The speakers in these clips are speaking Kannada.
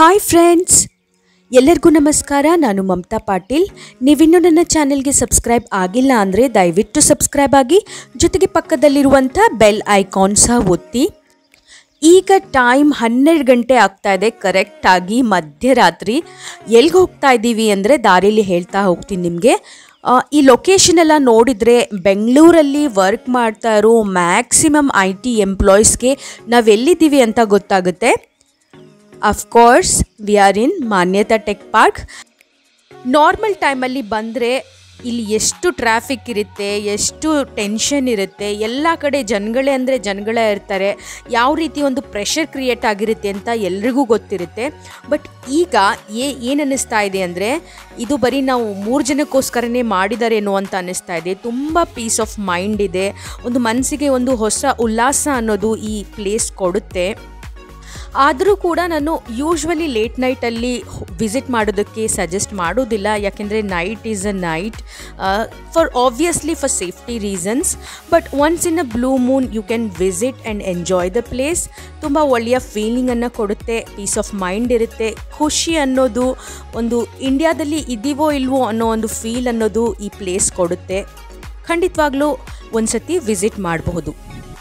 ಹಾಯ್ ಫ್ರೆಂಡ್ಸ್ ಎಲ್ಲರಿಗೂ ನಮಸ್ಕಾರ ನಾನು ಮಮತಾ ಪಾಟೀಲ್ ನೀವಿನ್ನೂ ನನ್ನ ಚಾನೆಲ್ಗೆ ಸಬ್ಸ್ಕ್ರೈಬ್ ಆಗಿಲ್ಲ ಅಂದರೆ ದಯವಿಟ್ಟು ಸಬ್ಸ್ಕ್ರೈಬ್ ಆಗಿ ಜೊತೆಗೆ ಪಕ್ಕದಲ್ಲಿರುವಂಥ ಬೆಲ್ ಐಕಾನ್ ಸಹ ಒತ್ತಿ ಈಗ ಟೈಮ್ ಹನ್ನೆರಡು ಗಂಟೆ ಆಗ್ತಾ ಇದೆ ಕರೆಕ್ಟಾಗಿ ಮಧ್ಯರಾತ್ರಿ ಎಲ್ಲಿಗೆ ಹೋಗ್ತಾ ಇದ್ದೀವಿ ಅಂದರೆ ದಾರಿಲಿ ಹೇಳ್ತಾ ಹೋಗ್ತೀನಿ ನಿಮಗೆ ಈ ಲೊಕೇಶನ್ ಎಲ್ಲ ನೋಡಿದರೆ ಬೆಂಗಳೂರಲ್ಲಿ ವರ್ಕ್ ಮಾಡ್ತಾ ಇರೋ ಮ್ಯಾಕ್ಸಿಮಮ್ ಐ ಟಿ ಎಂಪ್ಲಾಯೀಸ್ಗೆ ನಾವೆಲ್ಲಿದ್ದೀವಿ ಅಂತ ಗೊತ್ತಾಗುತ್ತೆ of course we are in Manyata tech park normal ಟೈಮಲ್ಲಿ ಬಂದರೆ ಇಲ್ಲಿ ಎಷ್ಟು ಟ್ರಾಫಿಕ್ ಇರುತ್ತೆ ಎಷ್ಟು ಟೆನ್ಷನ್ ಇರುತ್ತೆ ಎಲ್ಲ ಕಡೆ ಜನಗಳೇ ಅಂದರೆ ಜನಗಳೇ ಇರ್ತಾರೆ ಯಾವ ರೀತಿ ಒಂದು ಪ್ರೆಷರ್ ಕ್ರಿಯೇಟ್ ಆಗಿರುತ್ತೆ ಅಂತ ಎಲ್ರಿಗೂ ಗೊತ್ತಿರುತ್ತೆ ಬಟ್ ಈಗ ಏ ಏನು ಅನ್ನಿಸ್ತಾ ಇದೆ ಅಂದರೆ ಇದು ಬರೀ ನಾವು ಮೂರು ಜನಕ್ಕೋಸ್ಕರನೇ ಮಾಡಿದಾರೇನೋ ಅಂತ ಅನ್ನಿಸ್ತಾ ಇದೆ ತುಂಬ ಪೀಸ್ ಆಫ್ ಮೈಂಡ್ ಇದೆ ಒಂದು ಮನಸ್ಸಿಗೆ ಒಂದು ಹೊಸ ಉಲ್ಲಾಸ ಅನ್ನೋದು ಈ ಪ್ಲೇಸ್ ಕೊಡುತ್ತೆ ಆದರೂ ಕೂಡ ನಾನು ಯೂಶ್ವಲಿ ಲೇಟ್ ನೈಟಲ್ಲಿ ವಿಸಿಟ್ ಮಾಡೋದಕ್ಕೆ ಸಜೆಸ್ಟ್ ಮಾಡೋದಿಲ್ಲ ಯಾಕೆಂದರೆ night is a night for obviously for safety reasons but once in a blue moon you can visit and enjoy the place ತುಂಬ ಒಳ್ಳೆಯ ಫೀಲಿಂಗನ್ನು ಕೊಡುತ್ತೆ ಪೀಸ್ ಆಫ್ ಮೈಂಡ್ ಇರುತ್ತೆ ಖುಷಿ ಅನ್ನೋದು ಒಂದು ಇಂಡಿಯಾದಲ್ಲಿ ಇದ್ದೀವೋ ಇಲ್ವೋ ಅನ್ನೋ ಒಂದು ಫೀಲ್ ಅನ್ನೋದು ಈ ಪ್ಲೇಸ್ ಕೊಡುತ್ತೆ ಖಂಡಿತವಾಗ್ಲೂ ಒಂದು ಸತಿ ವಿಸಿಟ್ ಮಾಡಬಹುದು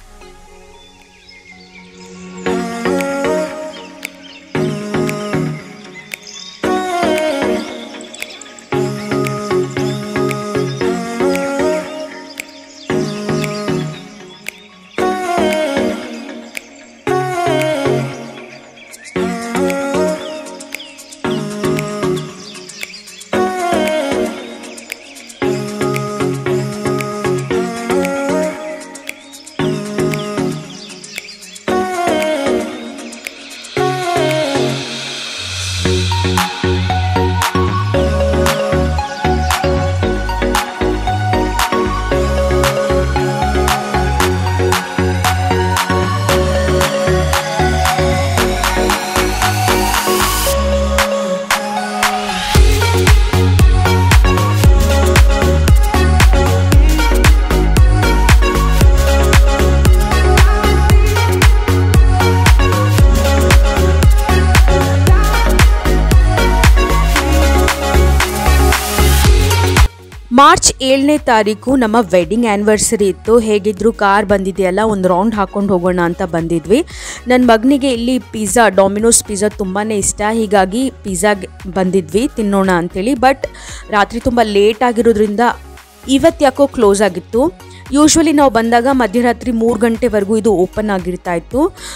ಮಾರ್ಚ್ ಏಳನೇ ತಾರೀಕು ನಮ್ಮ ವೆಡ್ಡಿಂಗ್ ಆ್ಯನಿವರ್ಸರಿ ಇತ್ತು ಹೇಗಿದ್ರು ಕಾರ್ ಬಂದಿದೆಯಲ್ಲ ಒಂದು ರೌಂಡ್ ಹಾಕ್ಕೊಂಡು ಹೋಗೋಣ ಅಂತ ಬಂದಿದ್ವಿ ನನ್ನ ಮಗನಿಗೆ ಇಲ್ಲಿ ಪಿಜ್ಜಾ ಡಾಮಿನೋಸ್ ಪಿಜ್ಜಾ ತುಂಬಾ ಇಷ್ಟ ಹೀಗಾಗಿ ಪಿಜ್ಜಾಗೆ ಬಂದಿದ್ವಿ ತಿನ್ನೋಣ ಅಂಥೇಳಿ ಬಟ್ ರಾತ್ರಿ ತುಂಬ ಲೇಟ್ ಆಗಿರೋದ್ರಿಂದ ಇವತ್ತು ಯಾಕೋ ಕ್ಲೋಸ್ ಆಗಿತ್ತು ಯೂಶ್ವಲಿ ನಾವು ಬಂದಾಗ ಮಧ್ಯರಾತ್ರಿ ಮೂರು ಗಂಟೆವರೆಗೂ ಇದು ಓಪನ್ ಆಗಿರ್ತಾ ಇತ್ತು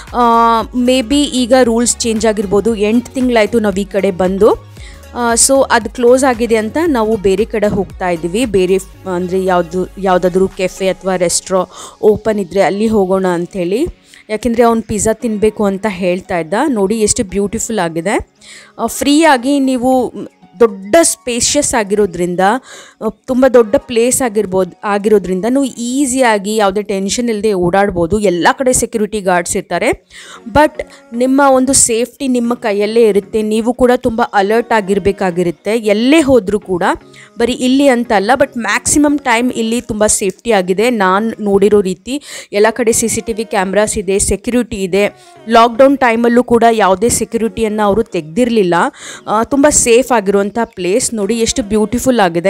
ಮೇ ಬಿ ಈಗ ರೂಲ್ಸ್ ಚೇಂಜ್ ಆಗಿರ್ಬೋದು ಎಂಟು ತಿಂಗಳಾಯಿತು ನಾವು ಈ ಕಡೆ ಬಂದು ಸೊ ಅದು ಕ್ಲೋಸ್ ಆಗಿದೆ ಅಂತ ನಾವು ಬೇರೆ ಕಡೆ ಹೋಗ್ತಾ ಇದ್ದೀವಿ ಬೇರೆ ಅಂದರೆ ಯಾವುದು ಯಾವುದಾದ್ರೂ ಕೆಫೆ ಅಥವಾ ರೆಸ್ಟ್ರೋ ಓಪನ್ ಇದ್ದರೆ ಅಲ್ಲಿ ಹೋಗೋಣ ಅಂಥೇಳಿ ಯಾಕೆಂದರೆ ಅವ್ನು ಪಿಜ್ಜಾ ತಿನ್ನಬೇಕು ಅಂತ ಹೇಳ್ತಾ ಇದ್ದ ನೋಡಿ ಎಷ್ಟು ಬ್ಯೂಟಿಫುಲ್ ಆಗಿದೆ ಫ್ರೀಯಾಗಿ ನೀವು ದೊಡ್ಡ ಸ್ಪೇಷಿಯಸ್ ಆಗಿರೋದ್ರಿಂದ ತುಂಬ ದೊಡ್ಡ ಪ್ಲೇಸ್ ಆಗಿರ್ಬೋದು ಆಗಿರೋದ್ರಿಂದ ನೀವು ಈಸಿಯಾಗಿ ಯಾವುದೇ ಟೆನ್ಷನ್ ಇಲ್ಲದೆ ಓಡಾಡ್ಬೋದು ಎಲ್ಲ ಕಡೆ ಸೆಕ್ಯೂರಿಟಿ ಗಾರ್ಡ್ಸ್ ಇರ್ತಾರೆ ಬಟ್ ನಿಮ್ಮ ಒಂದು ಸೇಫ್ಟಿ ನಿಮ್ಮ ಕೈಯಲ್ಲೇ ಇರುತ್ತೆ ನೀವು ಕೂಡ ತುಂಬ ಅಲರ್ಟ್ ಆಗಿರಬೇಕಾಗಿರುತ್ತೆ ಎಲ್ಲೇ ಹೋದರೂ ಕೂಡ ಬರೀ ಇಲ್ಲಿ ಅಂತ ಅಲ್ಲ ಬಟ್ ಮ್ಯಾಕ್ಸಿಮಮ್ ಟೈಮ್ ಇಲ್ಲಿ ತುಂಬ ಸೇಫ್ಟಿ ಆಗಿದೆ ನಾನು ನೋಡಿರೋ ರೀತಿ ಎಲ್ಲ ಕಡೆ C C T V cameras ಇದೆ ಸೆಕ್ಯೂರಿಟಿ ಇದೆ ಲಾಕ್ಡೌನ್ ಟೈಮಲ್ಲೂ ಕೂಡ ಯಾವುದೇ ಸೆಕ್ಯೂರಿಟಿಯನ್ನು ಅವರು ತೆಗೆದಿರಲಿಲ್ಲ ತುಂಬ ಸೇಫ್ ಆಗಿರೋ ಪ್ಲೇಸ್ ನೋಡಿ ಎಷ್ಟು ಬ್ಯೂಟಿಫುಲ್ ಆಗಿದೆ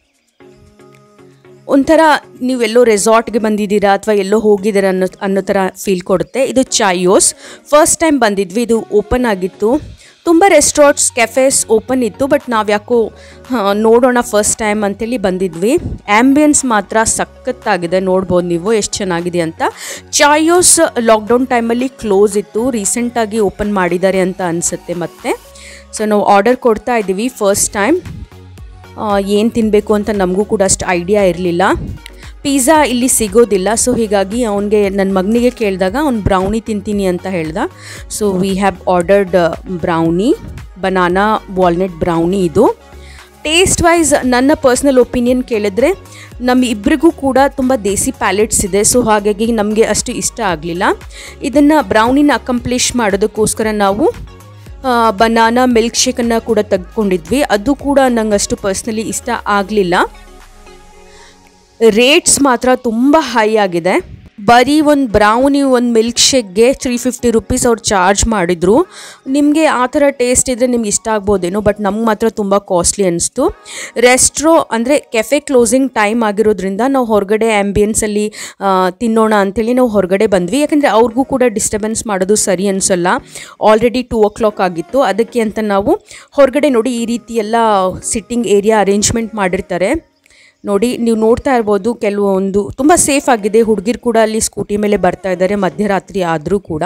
ಒಂಥರ ನೀವೆಲ್ಲೋ ರೆಸಾರ್ಟ್ಗೆ ಬಂದಿದ್ದೀರಾ ಅಥವಾ ಎಲ್ಲೋ ಹೋಗಿದ್ದೀರಾ ಅನ್ನೋ ಅನ್ನೋ ಥರ ಫೀಲ್ ಕೊಡುತ್ತೆ ಇದು ಚಾಯೋಸ್ ಫಸ್ಟ್ ಟೈಮ್ ಬಂದಿದ್ವಿ ಇದು ಓಪನ್ ಆಗಿತ್ತು ತುಂಬ ರೆಸ್ಟಾರೆಂಟ್ಸ್ ಕೆಫೆಸ್ ಓಪನ್ ಇತ್ತು ಬಟ್ ನಾವು ಯಾಕೋ ನೋಡೋಣ ಫಸ್ಟ್ ಟೈಮ್ ಅಂತೇಳಿ ಬಂದಿದ್ವಿ ಆ್ಯಂಬಿಯನ್ಸ್ ಮಾತ್ರ ಸಖತ್ತಾಗಿದೆ ನೋಡ್ಬೋದು ನೀವು ಎಷ್ಟು ಚೆನ್ನಾಗಿದೆ ಅಂತ ಚಾಯೋಸ್ ಲಾಕ್ಡೌನ್ ಟೈಮಲ್ಲಿ ಕ್ಲೋಸ್ ಇತ್ತು ರೀಸೆಂಟಾಗಿ ಓಪನ್ ಮಾಡಿದ್ದಾರೆ ಅಂತ ಅನಿಸುತ್ತೆ ಮತ್ತೆ ಸೊ ನಾವು ಆರ್ಡರ್ ಕೊಡ್ತಾ ಇದ್ದೀವಿ ಫಸ್ಟ್ ಟೈಮ್ ಏನು ತಿನ್ನಬೇಕು ಅಂತ ನಮಗೂ ಕೂಡ ಅಷ್ಟು ಐಡಿಯಾ ಇರಲಿಲ್ಲ ಪಿಜ್ಜಾ ಇಲ್ಲಿ ಸಿಗೋದಿಲ್ಲ ಸೊ ಹೀಗಾಗಿ ಅವನಿಗೆ ನನ್ನ ಮಗನಿಗೆ ಕೇಳಿದಾಗ ಅವ್ನು ಬ್ರೌನಿ ತಿಂತೀನಿ ಅಂತ ಹೇಳ್ದ so we have ordered brownie banana walnut brownie ಇದು ಟೇಸ್ಟ್ ವೈಸ್ ನನ್ನ ಪರ್ಸ್ನಲ್ ಒಪಿನಿಯನ್ ಕೇಳಿದ್ರೆ ನಮ್ಮ ಇಬ್ಬರಿಗೂ ಕೂಡ ತುಂಬ ದೇಸಿ ಪ್ಯಾಲೆಟ್ಸ್ ಇದೆ ಸೊ ಹಾಗಾಗಿ ನಮಗೆ ಅಷ್ಟು ಇಷ್ಟ ಆಗಲಿಲ್ಲ ಇದನ್ನು ಬ್ರೌನಿನ ಅಕಂಪ್ಲಿಷ್ ಮಾಡೋದಕ್ಕೋಸ್ಕರ ನಾವು ಬನಾನಾ ಮಿಲ್ಕ್ ಶೇಕನ್ನು ಕೂಡ ತೆಗೆದುಕೊಂಡಿದ್ವಿ ಅದು ಕೂಡ ನಂಗೆ ಅಷ್ಟು ಪರ್ಸ್ನಲಿ ಇಷ್ಟ ಆಗಲಿಲ್ಲ ರೇಟ್ಸ್ ಮಾತ್ರ ತುಂಬ ಹೈ ಆಗಿದೆ ಬರೀ ಒಂದು ಬ್ರೌನಿ ಒಂದು ಮಿಲ್ಕ್ ಶೇಕ್ಗೆ ತ್ರೀ ಫಿಫ್ಟಿ ರುಪೀಸ್ ಅವ್ರು ಚಾರ್ಜ್ ಮಾಡಿದರು ನಿಮಗೆ ಆ ಥರ ಟೇಸ್ಟ್ ಇದ್ದರೆ ನಿಮ್ಗೆ ಇಷ್ಟ ಆಗ್ಬೋದೇನೋ ಬಟ್ ನಮ್ಗೆ ಮಾತ್ರ ತುಂಬ ಕಾಸ್ಟ್ಲಿ ಅನಿಸ್ತು ರೆಸ್ಟ್ರೋ ಅಂದರೆ ಕೆಫೆ ಕ್ಲೋಸಿಂಗ್ ಟೈಮ್ ಆಗಿರೋದ್ರಿಂದ ನಾವು ಹೊರಗಡೆ ಆ್ಯಂಬಿಯನ್ಸಲ್ಲಿ ತಿನ್ನೋಣ ಅಂಥೇಳಿ ನಾವು ಹೊರಗಡೆ ಬಂದ್ವಿ ಯಾಕಂದರೆ ಅವ್ರಿಗೂ ಕೂಡ ಡಿಸ್ಟರ್ಬೆನ್ಸ್ ಮಾಡೋದು ಸರಿ ಅನಿಸಲ್ಲ ಆಲ್ರೆಡಿ ಟೂ ಓ ಕ್ಲಾಕ್ ಆಗಿತ್ತು ಅದಕ್ಕೆ ಅಂತ ನಾವು ಹೊರಗಡೆ ನೋಡಿ ಈ ರೀತಿ ಎಲ್ಲ ಸಿಟ್ಟಿಂಗ್ ಏರಿಯಾ ಅರೇಂಜ್ಮೆಂಟ್ ಮಾಡಿರ್ತಾರೆ ನೋಡಿ ನೀವು ನೋಡ್ತಾ ಇರ್ಬೋದು ಕೆಲವೊಂದು ತುಂಬ ಸೇಫ್ ಆಗಿದೆ ಹುಡುಗಿರು ಕೂಡ ಅಲ್ಲಿ ಸ್ಕೂಟಿ ಮೇಲೆ ಬರ್ತಾ ಇದ್ದಾರೆ ಮಧ್ಯರಾತ್ರಿ ಆದರೂ ಕೂಡ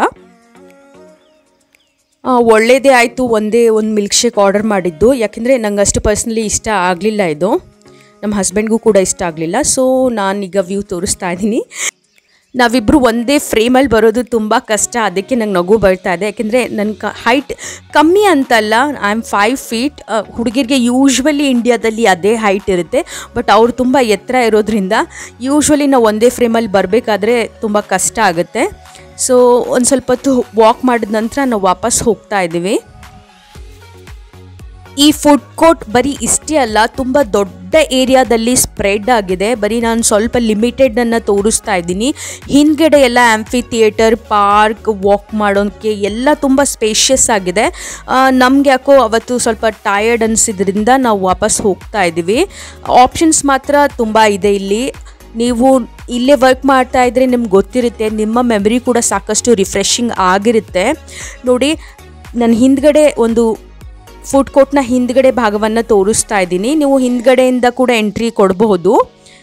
ಆ, ಒಳ್ಳೇದೇ ಆಯಿತು ಒಂದೇ ಒಂದು ಮಿಲ್ಕ್ ಶೇಕ್ ಆರ್ಡರ್ ಮಾಡಿದ್ದು ಯಾಕೆಂದರೆ ನಂಗೆ ಅಷ್ಟು ಪರ್ಸ್ನಲಿ ಇಷ್ಟ ಆಗಲಿಲ್ಲ ಇದು ನಮ್ಮ ಹಸ್ಬೆಂಡ್ಗೂ ಕೂಡ ಇಷ್ಟ ಆಗಲಿಲ್ಲ ಸೊ ನಾನೀಗ ವ್ಯೂ ತೋರಿಸ್ತಾ ಇದ್ದೀನಿ ನಾವಿಬ್ಬರು ಒಂದೇ ಫ್ರೇಮಲ್ಲಿ ಬರೋದು ತುಂಬ ಕಷ್ಟ ಅದಕ್ಕೆ ನಂಗೆ ನಗು ಬರ್ತಾ ಇದೆ ಯಾಕೆಂದರೆ ನನ್ನ ಕ ಹೈಟ್ ಕಮ್ಮಿ ಅಂತಲ್ಲ ಐ ಆಮ್ ಫೈವ್ ಫೀಟ್ ಹುಡುಗಿರಿಗೆ ಯೂಶ್ವಲಿ ಇಂಡಿಯಾದಲ್ಲಿ ಅದೇ ಹೈಟ್ ಇರುತ್ತೆ ಬಟ್ ಅವ್ರು ತುಂಬ ಎತ್ತರ ಇರೋದ್ರಿಂದ ಯೂಶ್ವಲಿ ನಾವು ಒಂದೇ ಫ್ರೇಮಲ್ಲಿ ಬರಬೇಕಾದ್ರೆ ತುಂಬ ಕಷ್ಟ ಆಗುತ್ತೆ ಸೊ ಒಂದು ಸ್ವಲ್ಪ ಹೊತ್ತು ವಾಕ್ ಮಾಡಿದ ನಂತರ ನಾವು ವಾಪಸ್ ಹೋಗ್ತಾ ಇದ್ದೀವಿ ಈ ಫುಡ್ ಕೋರ್ಟ್ ಬರೀ ಇಷ್ಟೇ ಅಲ್ಲ ತುಂಬ ದೊಡ್ಡ ಏರಿಯಾದಲ್ಲಿ ಸ್ಪ್ರೆಡ್ ಆಗಿದೆ ಬರೀ ನಾನು ಸ್ವಲ್ಪ ಲಿಮಿಟೆಡನ್ನು ತೋರಿಸ್ತಾ ಇದ್ದೀನಿ ಹಿಂದ್ಗಡೆ ಎಲ್ಲ ಆ್ಯಂಫಿ ಥಿಯೇಟರ್ ಪಾರ್ಕ್ ವಾಕ್ ಮಾಡೋಕ್ಕೆ ಎಲ್ಲ ತುಂಬ ಸ್ಪೇಷಿಯಸ್ ಆಗಿದೆ ನಮ್ಗೆ ಯಾಕೋ ಅವತ್ತು ಸ್ವಲ್ಪ ಟಯರ್ಡ್ ಅನಿಸಿದ್ರಿಂದ ನಾವು ವಾಪಸ್ ಹೋಗ್ತಾ ಇದ್ದೀವಿ ಆಪ್ಷನ್ಸ್ ಮಾತ್ರ ತುಂಬ ಇದೆ ಇಲ್ಲಿ ನೀವು ಇಲ್ಲೇ ವರ್ಕ್ ಮಾಡ್ತಾ ಇದ್ರೆ ನಿಮ್ಗೆ ಗೊತ್ತಿರುತ್ತೆ ನಿಮ್ಮ ಮೆಮರಿ ಕೂಡ ಸಾಕಷ್ಟು ರಿಫ್ರೆಶಿಂಗ್ ಆಗಿರುತ್ತೆ ನೋಡಿ ನನ್ನ ಹಿಂದ್ಗಡೆ ಒಂದು ಫುಡ್ ಕೋರ್ಟ್ನ ಹಿಂದ್ಗಡೆ ಭಾಗವನ್ನು ತೋರಿಸ್ತಾ ಇದ್ದೀನಿ ನೀವು ಹಿಂದ್ಗಡೆಯಿಂದ ಕೂಡ ಎಂಟ್ರಿ ಕೊಡಬಹುದು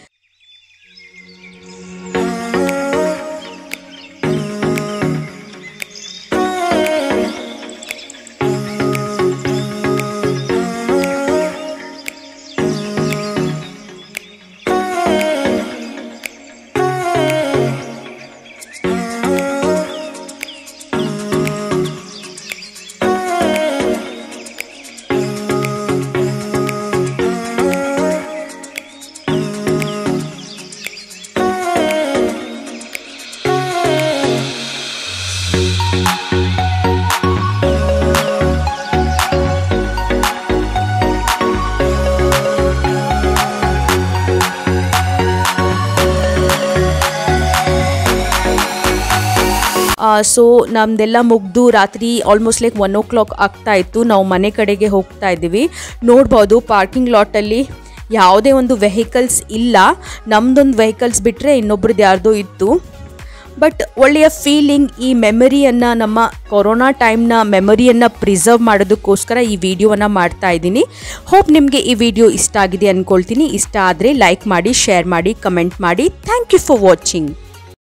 ಸೊ ನಮ್ದೆಲ್ಲ ಮುಗ್ದು ರಾತ್ರಿ almost like one o'clock ಆಗ್ತಾ ಇತ್ತು ನಾವು ಮನೆ ಕಡೆಗೆ ಹೋಗ್ತಾ ಇದ್ದೀವಿ ನೋಡ್ಬೋದು ಪಾರ್ಕಿಂಗ್ ಲಾಟಲ್ಲಿ ಯಾವುದೇ ಒಂದು ವೆಹಿಕಲ್ಸ್ ಇಲ್ಲ ನಮ್ದೊಂದು ವೆಹಿಕಲ್ಸ್ ಬಿಟ್ಟರೆ ಇನ್ನೊಬ್ರದ್ದು ಯಾರ್ದೋ ಇತ್ತು ಬಟ್ ಒಳ್ಳೆಯ ಫೀಲಿಂಗ್ ಈ ಮೆಮರಿಯನ್ನು ನಮ್ಮ ಕೊರೋನಾ ಟೈಮ್ನ ಮೆಮರಿಯನ್ನು ಪ್ರಿಸರ್ವ್ ಮಾಡೋದಕ್ಕೋಸ್ಕರ ಈ ವಿಡಿಯೋವನ್ನು ಮಾಡ್ತಾ ಇದ್ದೀನಿ ಹೋಪ್ ನಿಮಗೆ ಈ ವಿಡಿಯೋ ಇಷ್ಟ ಆಗಿದೆ ಅಂದ್ಕೊಳ್ತೀನಿ ಇಷ್ಟ ಆದರೆ ಲೈಕ್ ಮಾಡಿ ಶೇರ್ ಮಾಡಿ ಕಮೆಂಟ್ ಮಾಡಿ ಥ್ಯಾಂಕ್ ಯು ಫಾರ್ ವಾಚಿಂಗ್